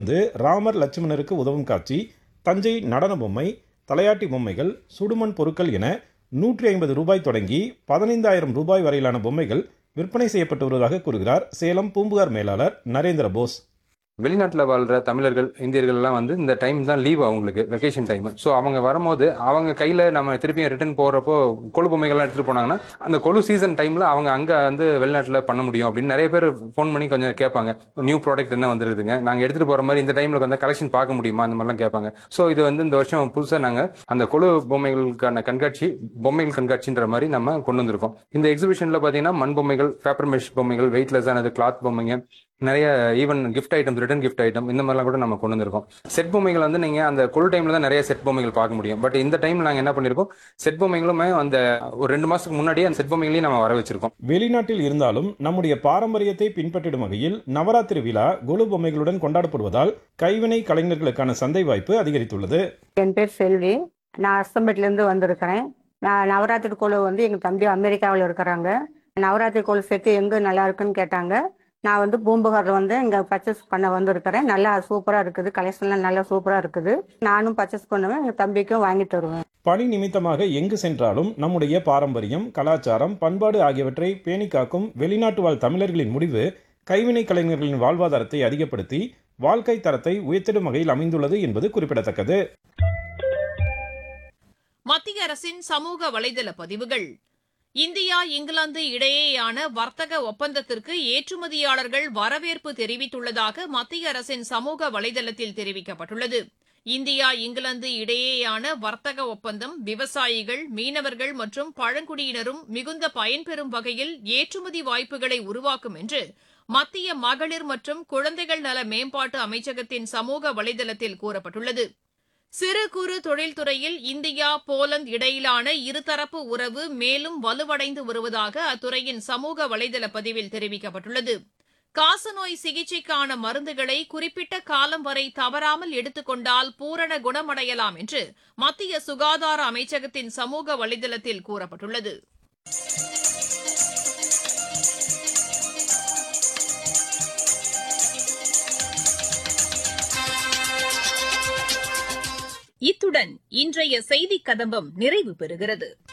இருந்து ராமர் லட்சுமணருக்கு உதவும் காட்சி தஞ்சை நடன பொம்மை தலையாட்டி பொம்மைகள் சுடுமண் பொருட்கள் என நூற்றி ஐம்பது ரூபாய் தொடங்கி பதினைந்தாயிரம் ரூபாய் வரையிலான பொம்மைகள் விற்பனை செய்யப்பட்டு வருவதாக கூறுகிறார் சேலம் பூம்புகார் மேலாளர் நரேந்திர போஸ் வெளிநாட்டில் வாழ்கிற தமிழர்கள் இந்தியர்கள் எல்லாம் வந்து இந்த டைம் தான் லீவ் அவங்களுக்கு வெக்கேஷன் டைம் ஸோ அவங்க வரும்போது அவங்க கையில் நம்ம திருப்பியும் ரிட்டர்ன் போகிறப்போ கொழு பொம்மைகள்லாம் எடுத்துகிட்டு போனாங்கன்னா அந்த கொழு சீசன் டைமில் அவங்க அங்கே வந்து வெளிநாட்டில் பண்ண முடியும் அப்படின்னு நிறைய பேர் ஃபோன் பண்ணி கொஞ்சம் கேட்பாங்க நியூ ப்ராடக்ட் என்ன வந்துருதுங்க நாங்கள் எடுத்துகிட்டு போகிற மாதிரி இந்த டைமில் வந்து கலெக்ஷன் பார்க்க முடியுமா அந்த மாதிரிலாம் கேட்பாங்க ஸோ இது வந்து இந்த வருஷம் புதுசாக நாங்கள் அந்த கொழு பொம்மைகளுக்கான கண்காட்சி பொம்மைகள் கண்காட்சின்ற மாதிரி நம்ம கொண்டு வந்திருக்கோம் இந்த எக்ஸிபிஷனில் பார்த்தீங்கன்னா மண் பொம்மைகள் பேப்பர் மெஷ் பொம்மைகள் வெயிட்லெஸ் ஆனது கிளாத் பொம்மைங்க நிறைய even gift item return gift item இந்த மாதிரிலாம் கூட நம்ம கொண்டு வந்திருக்கோம் செட் பொம்மைகள் வந்து நீங்கள் அந்த கொழு டைமில் தான் நிறைய செட் பொம்மைகள் பார்க்க முடியும் பட் இந்த டைம் நாங்கள் என்ன பண்ணியிருக்கோம் செட் பொம்மைகளுமே அந்த ஒரு ரெண்டு மாதத்துக்கு முன்னாடியே அந்த செட் பொம்மைகளையும் நம்ம வர வச்சிருக்கோம் வெளிநாட்டில் இருந்தாலும் நம்முடைய பாரம்பரியத்தை பின்பற்றிடும் வகையில் நவராத்திரி விழா கொலு பொம்மைகளுடன் கொண்டாடப்படுவதால் கைவினை கலைஞர்களுக்கான சந்தை வாய்ப்பு அதிகரித்துள்ளது என் பேர் செல்வி நான் அஸ்தம்பேட்லேருந்து வந்திருக்கிறேன் நான் நவராத்திரி கோலம் வந்து எங்கள் தம்பி அமெரிக்காவில் இருக்கிறாங்க நவராத்திரி கோலம் செட்டு எங்கே நல்லா இருக்குன்னு கேட்டாங்க நான் வந்து பூம்புகாரில் வந்து இங்கே பர்ச்சேஸ் பண்ண வந்திருக்கிறேன் நல்லா சூப்பராக இருக்குது கலெக்ஷன்லாம் நல்லா சூப்பராக இருக்குது நானும் பர்ச்சேஸ் பண்ணுவேன் எங்கள் தம்பிக்கும் வாங்கி தருவேன் பணி நிமித்தமாக எங்கு சென்றாலும் நம்முடைய பாரம்பரியம் கலாச்சாரம் பண்பாடு ஆகியவற்றை பேணி காக்கும் வெளிநாட்டு வாழ் தமிழர்களின் முடிவு கைவினை கலைஞர்களின் வாழ்வாதாரத்தை அதிகப்படுத்தி வாழ்க்கை தரத்தை உயர்த்திடும் வகையில் அமைந்துள்ளது என்பது குறிப்பிடத்தக்கது மத்திய அரசின் சமூக வலைதள பதிவுகள் இந்தியா இங்கிலாந்து இடையேயான வர்த்தக ஒப்பந்தத்திற்கு ஏற்றுமதியாளர்கள் வரவேற்பு தெரிவித்துள்ளதாக மத்திய அரசின் சமூக வலைதளத்தில் தெரிவிக்கப்பட்டுள்ளது இந்தியா இங்கிலாந்து இடையேயான வர்த்தக ஒப்பந்தம் விவசாயிகள் மீனவர்கள் மற்றும் பழங்குடியினரும் மிகுந்த பயன்பெறும் வகையில் ஏற்றுமதி வாய்ப்புகளை உருவாக்கும் என்று மத்திய மகளிர் மற்றும் குழந்தைகள் நல மேம்பாட்டு அமைச்சகத்தின் சமூக வலைதளத்தில் கூறப்பட்டுள்ளது சிறு குறு தொழில்துறையில் இந்தியா போலந்து இடையிலான இருதரப்பு உறவு மேலும் வலுவடைந்து வருவதாக அத்துறையின் சமூக வலைதள பதிவில் தெரிவிக்கப்பட்டுள்ளது காசநோய் சிகிச்சைக்கான மருந்துகளை குறிப்பிட்ட காலம் வரை தவறாமல் எடுத்துக்கொண்டால் பூரண குணமடையலாம் என்று மத்திய சுகாதார அமைச்சகத்தின் சமூக வலைதளத்தில் கூறப்பட்டுள்ளது இத்துடன் இன்றைய செய்திக் கதம்பம் நிறைவு பெறுகிறது